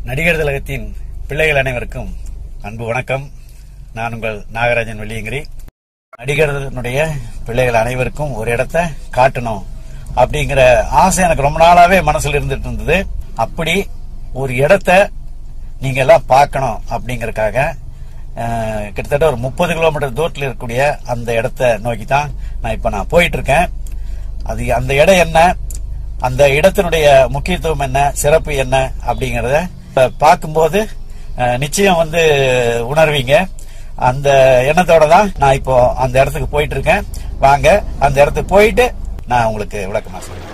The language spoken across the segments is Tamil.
நடிகர் திலகத்தின் பிள்ளைகள் அனைவருக்கும் அன்பு வணக்கம் நான் உங்கள் நாகராஜன் வெள்ளியங்கிரி நடிகர்களுடைய பிள்ளைகள் அனைவருக்கும் ஒரு இடத்த காட்டணும் அப்படிங்கிற ஆசை எனக்கு ரொம்ப நாளாவே மனசுல இருந்துட்டு இருந்தது அப்படி ஒரு இடத்த நீங்க எல்லாம் பார்க்கணும் அப்படிங்கறக்காக அஹ், கிட்டத்தட்ட ஒரு முப்பது கிலோமீட்டர் தூரத்தில் இருக்கக்கூடிய அந்த இடத்த நோக்கி தான் நான் இப்ப நான் போயிட்டு இருக்கேன் அது அந்த இடம் என்ன அந்த இடத்தினுடைய முக்கியத்துவம் என்ன சிறப்பு என்ன அப்படிங்கறத இப்ப பார்க்கும்போது அஹ், நிச்சயம் வந்து உணர்வீங்க அந்த எண்ணத்தோட தான் நான் இப்போ அந்த இடத்துக்கு போயிட்டு இருக்கேன் வாங்க அந்த இடத்துக்கு போயிட்டு நான் உங்களுக்கு விளக்கமா சொல்றேன்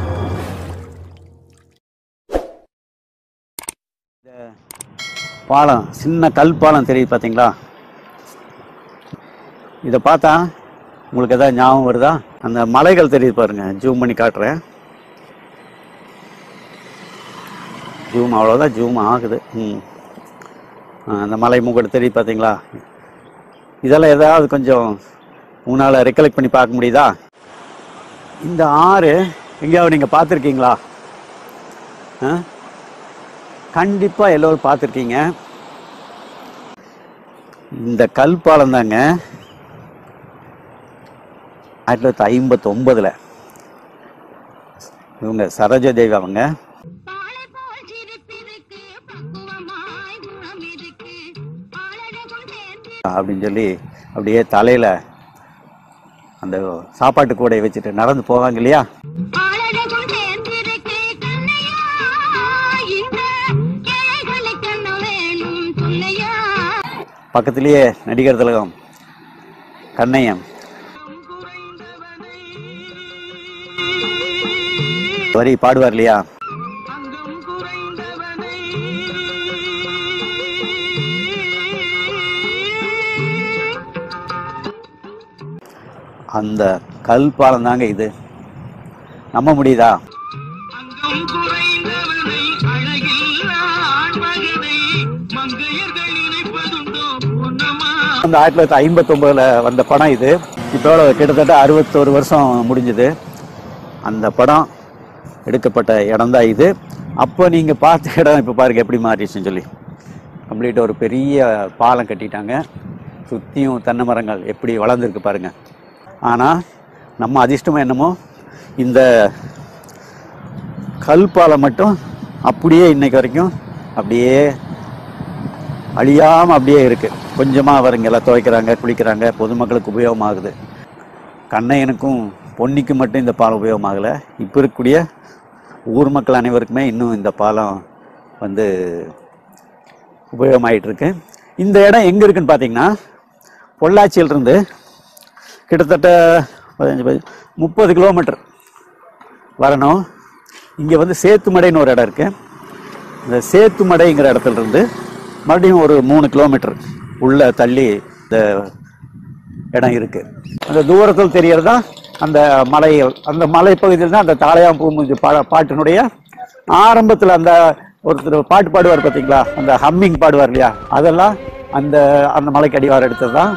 பாலம் சின்ன கல் பாலம் தெரியுது பாத்தீங்களா இதை பார்த்தா உங்களுக்கு ஏதாவது ஞாபகம் வருதா அந்த மலைகள் தெரியுது பாருங்க ஜூம் பண்ணி காட்டுறேன் ஜூம் அவ்வளோதான் ஜூம் ஆகுது ம் ஆ, அந்த மலை முகடு தெரியுது பார்த்தீங்களா இதெல்லாம் ஏதாவது கொஞ்சம் உங்களால் ரெக்கலெக்ட் பண்ணி பார்க்க முடியுதா இந்த ஆறு எங்கேயாவது நீங்கள் பார்த்துருக்கீங்களா ஆ கண்டிப்பாக எல்லோரும் பார்த்துருக்கீங்க இந்த கல் பாலம் தாங்க ஆயிரத்தி தொள்ளாயிரத்தி ஐம்பத்தி ஒன்பதுல இவங்க சரோஜா தேவி அவங்க பாலை போல் சிரிப்பிருக்கு பக்குவமாய் குணம் இருக்கு ஆளழகும் சேர்ந்து அப்படின்னு சொல்லி அப்படியே தலையில அந்த சாப்பாட்டு கூடையை வச்சுட்டு நடந்து போவாங்க இல்லையா ஆளழகும் சேர்ந்திருக்கு கண்ணையா இந்த கிளைகளுக்கு என்ன வேணும் சொல்லையா பக்கத்திலேயே நடிகர் திலகம் கண்ணையம் வரி பாடுவார் இல்லையா அங்கம் குறைந்தவனை அந்த கல் பாலம் தாங்க இது நம்ப முடியுதா அங்கம் குறைந்தவனை அழகில் ஆண்மகனை மங்கையர்கள் நினைப்பதுண்டோ பொன்னம்மா அந்த ஆயிரத்தி தொள்ளாயிரத்தி ஐம்பத்தொம்பதுல வந்த படம் இது இப்போ எவ்வளவு? கிட்டத்தட்ட அறுபத்தோரு வருஷம் முடிஞ்சது அந்த படம் எடுக்கப்பட்ட இடம் தான் இது அப்போ நீங்கள் பார்த்த இடம் இப்போ பாருங்க எப்படி மாறிடுச்சுன்னு சொல்லி கம்ப்ளீட் ஒரு பெரிய பாலம் கட்டிட்டாங்க சுற்றியும் தென்னை மரங்கள் எப்படி வளர்ந்துருக்கு பாருங்க ஆனால் நம்ம அதிர்ஷ்டமோ என்னமோ இந்த கல் பாலம் மட்டும் அப்படியே இன்னைக்கு வரைக்கும் அப்படியே அழியாம அப்படியே இருக்கு கொஞ்சமா அவருங்க எல்லாம் துவைக்கிறாங்க குளிக்கிறாங்க பொதுமக்களுக்கு உபயோகமாகுது கண்ணையனுக்கும் பொன்னிக்கும் மட்டும் இந்த பாலம் உபயோகமாகல இப்போ இருக்கக்கூடிய ஊர் மக்கள் அனைவருக்குமே இன்னும் இந்த பாலம் வந்து உபயோகமாயிட்டு இருக்கு இந்த இடம் எங்க இருக்குன்னு பார்த்தீங்கன்னா பொள்ளாச்சியில இருந்து கிட்டத்தட்ட பதினஞ்சு பதினஞ்சு முப்பது கிலோமீட்டர் வரணும் இங்கே வந்து சேத்துமடைன்னு ஒரு இடம் இருக்கு இந்த சேத்துமடைங்கிற இடத்துல இருந்து மறுபடியும் ஒரு மூணு கிலோமீட்டர் உள்ள தள்ளி இந்த இடம் இருக்கு அந்த தூரத்தில் தெரியறதா அந்த மலைகள் அந்த மலைப்பகுதியில் தான் அந்த தாளையாம் பூமுஞ்சி பா பாட்டினுடைய ஆரம்பத்தில் அந்த ஒருத்தர் பாட்டு பாடுவார் பார்த்தீங்களா அந்த ஹம்மிங் பாடுவார் இல்லையா அதெல்லாம் அந்த அந்த மலைக்கு அடிவாரம் எடுத்தது தான்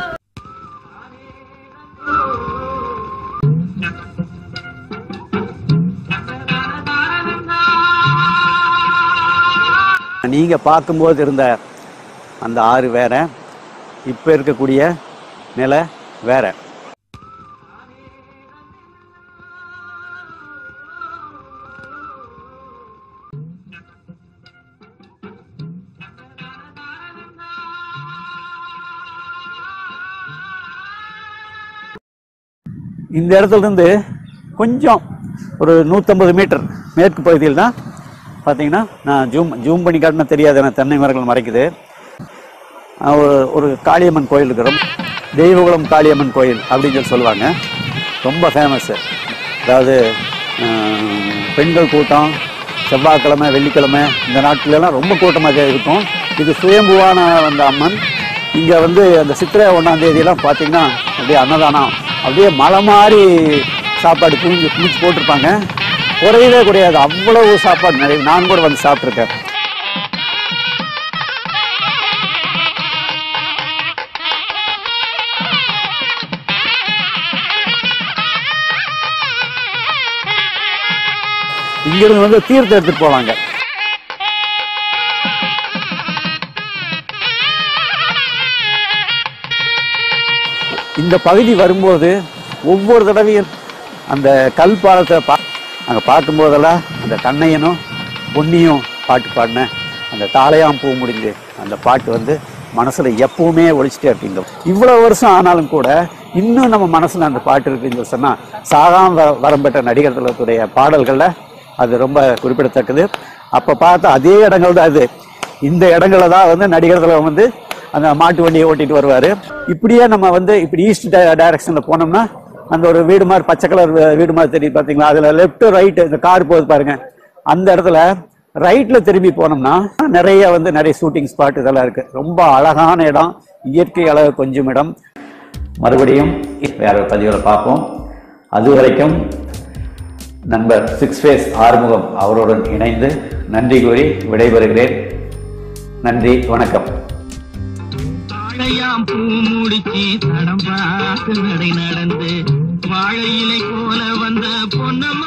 நீங்க பார்க்கும்போது இருந்த அந்த ஆறு வேற இப்ப இருக்கக்கூடிய நிலை வேற இந்த இடத்துல இருந்து கொஞ்சம் ஒரு நூற்றம்பது மீட்டர் மேற்கு பகுதியில் தான் பார்த்தீங்கன்னா நான் ஜூம் ஜூம் பண்ணி காட்டினா தெரியாது எனக்கு தென்னை மரங்கள் மறைக்குது அஹ் ஒரு ஒரு காளியம்மன் கோயில் இருக்கு ரொம்ப தெய்வகுலம் காளியம்மன் கோயில் அப்படின்னு சொல்லி சொல்லுவாங்க ரொம்ப ஃபேமஸ்ஸு அதாவது அஹ், பெண்கள் கூட்டம் செவ்வாய்க்கிழமை வெள்ளிக்கிழமை இந்த நாட்களெல்லாம் ரொம்ப கூட்டமாக இருக்கும் இது சுயம்புவான அந்த அம்மன் இங்கே வந்து அந்த சித்திரை ஒன்றாம் தேதியெல்லாம் பார்த்தீங்கன்னா அப்படியே அன்னதானம் அப்படியே மலை மாதிரி சாப்பாடு குமிஞ்சு குமிச்சு போட்டிருப்பாங்க குறையவே குறையாது அவ்வளவு சாப்பாடு நிறைய நான் கூட வந்து சாப்பிட்ருக்கேன் இங்கிருந்து வந்து தீர்த்தம் எடுத்துட்டு போவாங்க இந்த பகுதி வரும்போது ஒவ்வொரு தடவையும் அந்த கல் பாலத்தை பா அங்கே பார்க்கும்போதெல்லாம் அந்த கண்ணையனும் பொன்னியும் பாட்டு பாடினேன் அந்த தாளையாம் பூ முடிஞ்சு அந்த பாட்டு வந்து மனசுல எப்பவுமே ஒழிச்சிட்டே இருப்பீங்க இவ்வளவு வருஷம் ஆனாலும் கூட இன்னும் நம்ம மனசுல அந்த பாட்டு இருக்குன்னு சொன்னா சாகாம வ- வரம் பெற்ற நடிகர் திலகத்துடைய பாடல்கள்ல அது ரொம்ப குறிப்பிடத்தக்கது அப்ப பார்த்த அதே இடங்கள் தான் அது இந்த இடங்கள தான் வந்து நடிகர் திலகம் வந்து அந்த மாட்டு வண்டியை ஓட்டிட்டு வருவாரு இப்படியே நம்ம வந்து இப்படி ஈஸ்ட் டைரக்ஷன்ல போனோம்னா அந்த ஒரு வீடு மாதிரி பச்சை கலர் வீடு மாதிரி தெரியுது பாத்தீங்களா அதுல லெஃப்ட் ரைட் இந்த கார் போகுது பாருங்க அந்த இடத்துல ரைட்ல திரும்பி போனோம்னா நிறைய வந்து நிறைய ஷூட்டிங் ஸ்பாட் இதெல்லாம் இருக்கு ரொம்ப அழகான இடம் இயற்கை அழகு கொஞ்சம் இடம் மறுபடியும் வேற ஒரு பதிவில் பார்ப்போம் அது வரைக்கும் நண்பர் சிக்ஸ் ஃபேஸ் ஆறுமுகம் அவருடன் இணைந்து நன்றி கூறி விடைபெறுகிறேன் நன்றி வணக்கம் தாழையாம் பூ முடிச்சு தடம் பார்த்து நடை நடந்து வாழை இலை போல வந்த பொன்னம்மா